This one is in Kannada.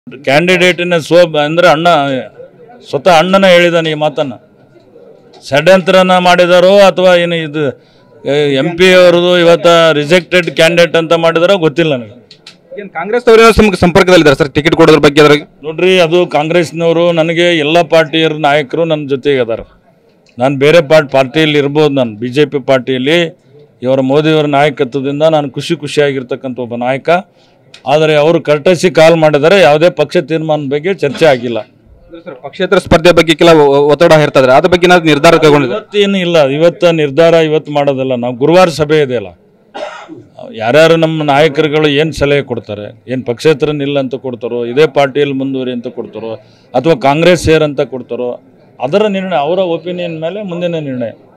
ಕ್ಯಾಂಡಿಡೇಟಿನ ಸೋ ಅಂದರೆ ಅಣ್ಣ ಸ್ವತಃ ಅಣ್ಣನ ಹೇಳಿದಾನೆ ಈ ಮಾತನ್ನು ಷಡ್ಯಂತ್ರನ ಮಾಡಿದಾರೋ ಅಥವಾ ಏನು ಇದು ಎಂ ಪಿ ಅವ್ರದ್ದು ಇವತ್ತು ರಿಜೆಕ್ಟೆಡ್ ಕ್ಯಾಂಡಿಡೇಟ್ ಅಂತ ಮಾಡಿದಾರೋ ಗೊತ್ತಿಲ್ಲ ನನಗೆ ಏನು ಕಾಂಗ್ರೆಸ್ ಅವರು ಸಂಪರ್ಕದಲ್ಲಿದ್ದಾರೆ ಸರ್ ಟಿಕೆಟ್ ಕೊಡೋದ್ರ ಬಗ್ಗೆ ಅದ್ರಾಗ ನೋಡ್ರಿ ಅದು ಕಾಂಗ್ರೆಸ್ನವರು ನನಗೆ ಎಲ್ಲ ಪಾರ್ಟಿಯರ ನಾಯಕರು ನನ್ನ ಜೊತೆಗೆ ಅದಾರ ನಾನು ಬೇರೆ ಪಾರ್ಟ್ ಪಾರ್ಟಿಯಲ್ಲಿ ಇರ್ಬೋದು ನಾನು ಬಿ ಜೆ ಪಿ ಪಾರ್ಟಿಯಲ್ಲಿ ಇವರ ಮೋದಿಯವರ ನಾಯಕತ್ವದಿಂದ ನಾನು ಖುಷಿ ಖುಷಿಯಾಗಿರ್ತಕ್ಕಂಥ ಒಬ್ಬ ನಾಯಕ ಆದರೆ ಅವರು ಕರ್ಟಸಿ ಕಾಲ್ ಮಾಡಿದರೆ ಯಾವುದೇ ಪಕ್ಷ ತೀರ್ಮಾನದ ಬಗ್ಗೆ ಚರ್ಚೆ ಆಗಿಲ್ಲ ಸರ್ ಪಕ್ಷೇತರ ಸ್ಪರ್ಧೆ ಬಗ್ಗೆ ಕೆಲ ಒ- ಒತ್ತಡ ಹೇರ್ತಾರೆ ಅದ್ರ ಬಗ್ಗೆ ಏನಾದ್ರು ನಿರ್ಧಾರ ಕೈಗೊಂಡಿದೆ ಇವತ್ತೇನು ಇಲ್ಲ ಇವತ್ತು ನಿರ್ಧಾರ ಇವತ್ತು ಮಾಡೋದಲ್ಲ ನಾವು ಗುರುವಾರ ಸಭೆ ಇದೆಯಲ್ಲ ಯಾರ್ಯಾರು ನಮ್ಮ ನಾಯಕರುಗಳು ಏನು ಸಲಹೆ ಕೊಡ್ತಾರೆ ಏನು ಪಕ್ಷೇತರ ನಿಲ್ಲ ಅಂತ ಕೊಡ್ತಾರೋ ಇದೇ ಪಾರ್ಟಿಯಲ್ಲಿ ಮುಂದುವರಿ ಅಂತ ಕೊಡ್ತಾರೋ ಅಥವಾ ಕಾಂಗ್ರೆಸ್ ಸೇರ್ ಅಂತ ಕೊಡ್ತಾರೋ ಅದರ ನಿರ್ಣಯ ಅವರ ಒಪಿನಿಯನ್ ಮೇಲೆ ಮುಂದಿನ ನಿರ್ಣಯ